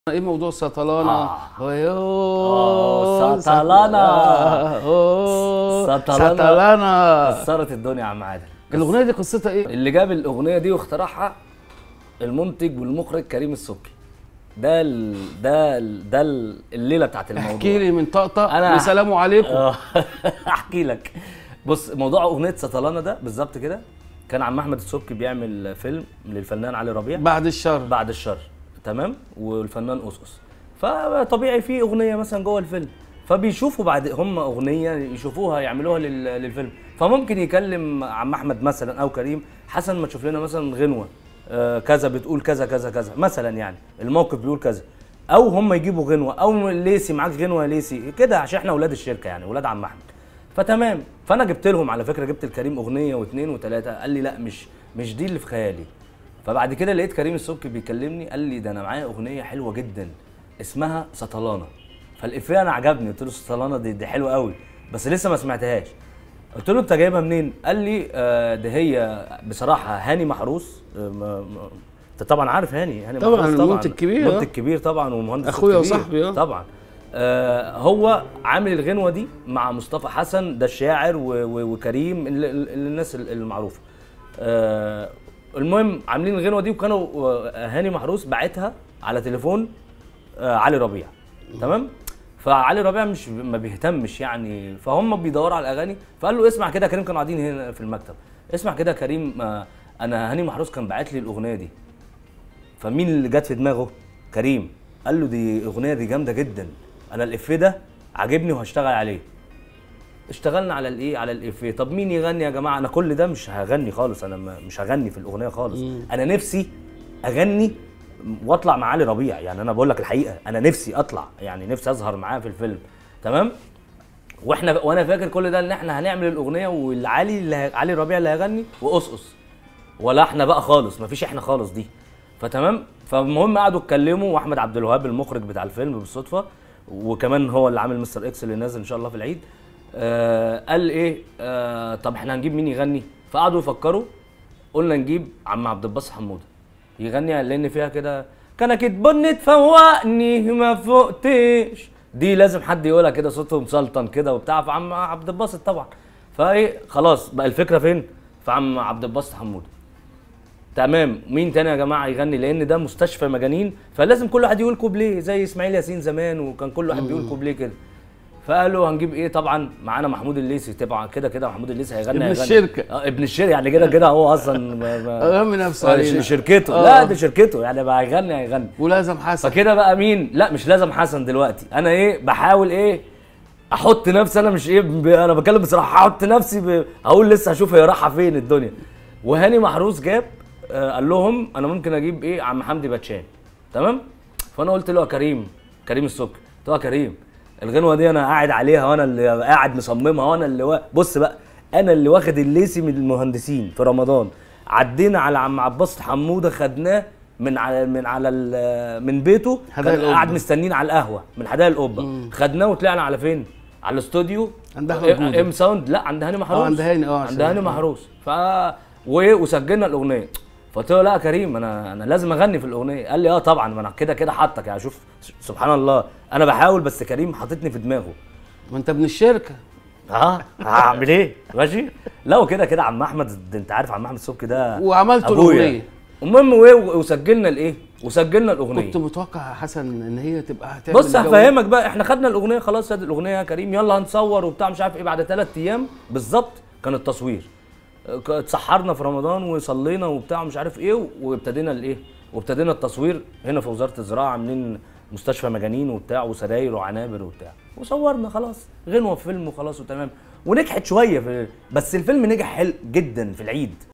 ايه موضوع السطلانه آه. أيوه، آه، سطلانة. أوه، سطلانة. سطلانه كسرت الدنيا يا عم عادل الاغنيه دي قصتها ايه اللي جاب الاغنيه دي واخترعها المنتج والمخرج كريم السبكي ده ال... ده ال... ده ال- الليله بتاعت الموضوع احكي لي من طقطق أنا- وسلام عليكم آه، احكي لك بص موضوع اغنيه سطلانه ده بالظبط كده كان عم احمد السبكي بيعمل فيلم للفنان علي ربيع بعد الشر بعد الشر تمام والفنان قصقص فطبيعي في اغنيه مثلا جوه الفيلم فبيشوفوا بعد هم اغنيه يشوفوها يعملوها لل- للفيلم فممكن يكلم عم احمد مثلا او كريم حسن ما تشوف لنا مثلا غنوه آه، كذا بتقول كذا كذا كذا مثلا يعني الموقف بيقول كذا او هم يجيبوا غنوه او ليسي معاك غنوه يا ليسي كده عشان احنا اولاد الشركه يعني اولاد عم احمد فتمام فانا جبت لهم على فكره جبت الكريم اغنيه واثنين وثلاثه قال لي لا مش مش دي اللي في خيالي فبعد كده لقيت كريم السبكي بيكلمني قال لي ده انا معايا اغنيه حلوه جدا اسمها سطلانه فالافيه انا عجبني قلت له سطلانه دي, دي حلوه قوي بس لسه ما سمعتهاش قلت له انت جايبها منين قال لي آه ده هي بصراحه هاني محروس آه ما- ما- انت طبعا عارف هاني هاني طبعاً، محروس المنتج كبير، آه. منتج كبير طبعا ومهندس أخويا كبير. وصاحبي، آه. طبعا آه هو عامل الغنوه دي مع مصطفى حسن ده الشاعر و- و- وكريم ال- ال- الناس ال- المعروفه آه المهم عاملين الغنوه دي وكانوا آه، هاني محروس باعتها على تليفون آه علي ربيع تمام فعلي ربيع مش ما بيهتمش يعني فهم بيدوروا على الاغاني فقال له اسمع كده يا كريم كانوا قاعدين هنا في المكتب اسمع كده يا كريم آه انا هاني محروس كان باعت لي الاغنيه دي فمين اللي جت في دماغه؟ كريم قال له دي اغنيه دي جامده جدا انا الافيه ده عاجبني وهشتغل عليه اشتغلنا على الايه على الافيه طب مين يغني يا جماعه انا كل ده مش هغني خالص انا ما- مش هغني في الاغنيه خالص انا نفسي اغني واطلع مع علي ربيع يعني انا بقول لك الحقيقه انا نفسي اطلع يعني نفسي اظهر معاه في الفيلم تمام واحنا وانا فاكر كل ده ان احنا هنعمل الاغنيه والعلي اللي ه- علي ربيع اللي هيغني وقصقص ولا احنا بقى خالص مفيش احنا خالص دي فتمام فالمهم قعدوا اتكلموا واحمد عبد الوهاب المخرج بتاع الفيلم بالصدفه وكمان هو اللي عامل مستر اكس اللي نازل ان شاء الله في العيد آه قال ايه آه طب احنا هنجيب مين يغني فقعدوا يفكروا قلنا نجيب عم عبد الباسط حموده يغني لان فيها كده كانك تبني تفوقني ما فوقتش دي لازم حد يقولها كده صوته مسلطن كده وبتاع فعم عبد الباسط طبعا فايه خلاص بقى الفكره فين في عم عبد الباسط حموده تمام مين تاني يا جماعه يغني لان ده مستشفى مجانين فلازم كل واحد يقول كوبليه زي اسماعيل ياسين زمان وكان كل واحد بيقول كوبليه كده فقالوا هنجيب ايه طبعا معانا محمود الليثي طبعا كده كده محمود الليثي هيغني ابن هيغني. الشركة. اه ابن الشركه يعني كده كده هو اصلا ما ما رمي نفسه آه، علينا ش- شركته آه. لا دي شركته يعني بقى هيغني هيغني ولازم حسن فكده بقى مين لا مش لازم حسن دلوقتي انا ايه بحاول ايه احط نفسي انا مش ايه ب... انا بتكلم بصراحه احط نفسي ب... هقول لسه هشوف هي رايحه فين الدنيا وهاني محروس جاب آه قال لهم انا ممكن اجيب ايه عم حمدي باتشان تمام فانا قلت له يا كريم كريم السكر قلت له يا كريم الغنوه دي انا قاعد عليها وانا اللي قاعد مصممها وانا اللي وا... بص بقى انا اللي واخد الليسي من المهندسين في رمضان عدينا على عم عباس حموده خدناه من على من على ال- من بيته حدائق كان قاعد القبة. مستنين على القهوه من حدائق القبه خدناه وطلعنا على فين؟ على الاستوديو عند أحمد جودة. ام ساوند لا عند هاني محروس آه، عند هاني، آه، عند عشان- هاني محروس ف و... وسجلنا الاغنيه فقلت له لا يا كريم انا انا لازم اغني في الاغنيه قال لي اه طبعا ما انا كده كده حاطك يعني شوف سبحان الله انا بحاول بس كريم حاططني في دماغه ما انت ابن الشركه اه هعمل ايه ماشي لا وكده كده عم احمد ده انت عارف عم احمد السبكي ده وعملتوا أبويا. الأغنية. المهم وايه وسجلنا الايه وسجلنا الاغنيه كنت متوقع يا حسن ان هي تبقى هتعمل بص جو- هفهمك بقى احنا خدنا الاغنيه خلاص هات الاغنيه يا كريم يلا هنصور وبتاع مش عارف ايه بعد ثلاث ايام بالظبط كان التصوير اه، اتسحرنا في رمضان وصلينا وبتاع مش عارف ايه وابتدينا الايه وابتدينا التصوير هنا في وزاره الزراعه عاملين مستشفى مجانين وبتاع وسراير وعنابر وبتاع وصورنا خلاص غنوه في فيلم وخلاص وتمام ونجحت شويه في بس الفيلم نجح حلو جدا في العيد